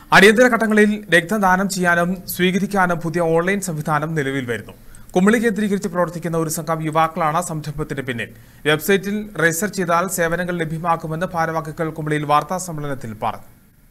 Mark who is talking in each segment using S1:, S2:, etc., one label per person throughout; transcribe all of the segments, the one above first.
S1: അടിയന്തര ഘട്ടങ്ങളിൽ രക്തദാനം ചെയ്യാനും സ്വീകരിക്കാനും പുതിയ ഓൺലൈൻ സംവിധാനം നിലവിൽ വരുന്നു കുമളി കേന്ദ്രീകരിച്ച് പ്രവർത്തിക്കുന്ന ഒരു സംഘം യുവാക്കളാണ് സംരംഭത്തിന് പിന്നിൽ വെബ്സൈറ്റിൽ രജിസ്റ്റർ ചെയ്താൽ സേവനങ്ങൾ ലഭ്യമാക്കുമെന്ന് ഭാരവാഹികൾ കുമളിയിൽ വാർത്താ സമ്മേളനത്തിൽ പറഞ്ഞു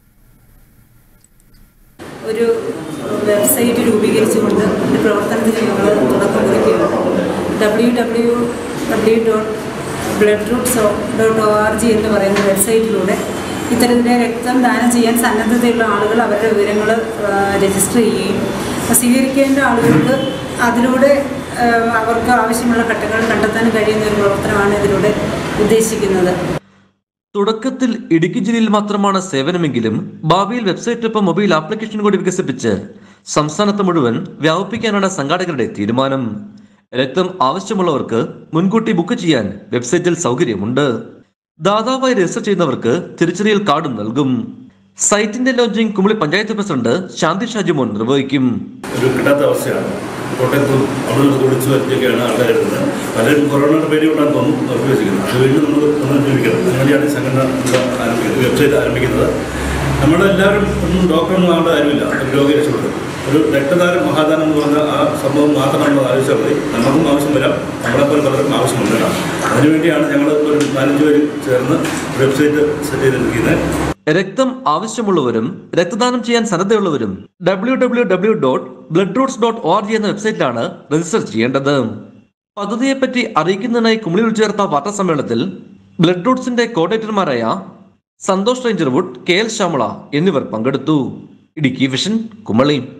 S2: ഒരു വെബ്സൈറ്റ് രൂപീകരിച്ചുകൊണ്ട് ഒരു പ്രവർത്തനത്തിന് ഞങ്ങൾ തുടക്കം കുറിക്കുകയാണ് W W W dot blood roots dot O R G എന്ന് പറയുന്ന വെബ്സൈറ്റിലൂടെ ഇത്തരത്തിലെ രക്തം ദാനം ചെയ്യാൻ സന്നദ്ധതയുള്ള ആളുകൾ അവരുടെ വിവരങ്ങൾ രജിസ്റ്റർ ചെയ്യുകയും സ്വീകരിക്കേണ്ട ആളുകൾക്ക് അതിലൂടെ ആ, അവർക്ക് ആവശ്യമുള്ള ഘട്ടങ്ങൾ കണ്ടെത്താൻ കഴിയുന്ന ഒരു പ്രവർത്തനമാണ് ഇതിലൂടെ ഉദ്ദേശിക്കുന്നത്
S3: തുടക്കത്തിൽ ഇടുക്കി ജില്ലയിൽ മാത്രമാണ് സേവനമെങ്കിലും ഭാവിയിൽ വെബ്സൈറ്റൊപ്പം മൊബൈൽ ആപ്ലിക്കേഷൻ കൂടി വികസിപ്പിച്ച് സംസ്ഥാനത്ത് മുഴുവൻ വ്യാപിപ്പിക്കാനാണ് സംഘാടകരുടെ തീരുമാനം രക്തം ആവശ്യമുള്ളവർക്ക് മുൻകൂട്ടി ബുക്ക് ചെയ്യാൻ വെബ്സൈറ്റിൽ സൗകര്യമുണ്ട് ദാതാവായി രജിസ്റ്റർ ചെയ്യുന്നവർക്ക് തിരിച്ചറിയൽ കാർഡും നൽകും സൈറ്റിന്റെ ലോഞ്ചിങ് കുമളി പഞ്ചായത്ത് പ്രസിഡന്റ് ശാന്തി ഷാജിമോൻ നിർവഹിക്കും
S4: ഒരു കിട്ടാത്ത അവസ്ഥയാണ് കോട്ടയത്തും അവിടെ നിന്ന് വിളിച്ചു വരുത്തിയൊക്കെയാണ് ആൾക്കാർ എടുക്കുന്നത് പലരും കൊറോണയുടെ പേടി കൊണ്ടാണ് തോന്നുന്നു നിർത്തിവെച്ചിരിക്കുന്നത് അത് വീണ്ടും നമ്മൾ പുനരുജ്ജീവിക്കണം അങ്ങനെയാണ് ഈ സംഘടന ഇവിടെ ആരംഭിക്കുന്നത് വെബ്സൈറ്റ് ആരംഭിക്കുന്നത് നമ്മളെല്ലാവരും ഒന്നും ഡോക്ടറൊന്നും ആവേണ്ട കാര്യമില്ല ഒരു രോഗി രക്ഷപ്പെടുന്നത് ഒരു രക്തദാനം മഹാദാനം എന്ന് പറഞ്ഞ ആ സംഭവം മാത്രം നമ്മൾ ആലോചിച്ചാൽ മതി നമുക്കും ആവശ്യം വരാം നമ്മളെപ്പോലെ പലർക്കും ആവശ്യമുണ്ട് അതിനുവേണ്ടിയാണ് ഞങ്ങൾ ഒരു നാലഞ്ച് പേര് ചേർന്ന് വെബ്സൈറ്റ് സെറ്റ് ചെയ്തിരിക്കുന്നത്
S3: രക്തം ആവശ്യമുള്ളവരും രക്തദാനം ചെയ്യാൻ സന്നദ്ധയുള്ളവരും W W W dot blood roots dot O R G എന്ന വെബ്സൈറ്റിലാണ് രജിസ്റ്റർ ചെയ്യേണ്ടത് പദ്ധതിയെപ്പറ്റി അറിയിക്കുന്നതിനായി കുമളിയിൽ ചേർത്ത വാർത്താ സമ്മേളനത്തിൽ ബ്ലഡ് റൂട്ട്സിന്റെ കോർഡിനേറ്റർമാരായ സന്തോഷ് റേഞ്ചർവുഡ് കെ എൽ ശ്യാമള എന്നിവർ പങ്കെടുത്തു ഇടുക്കി വിഷൻ കുമളി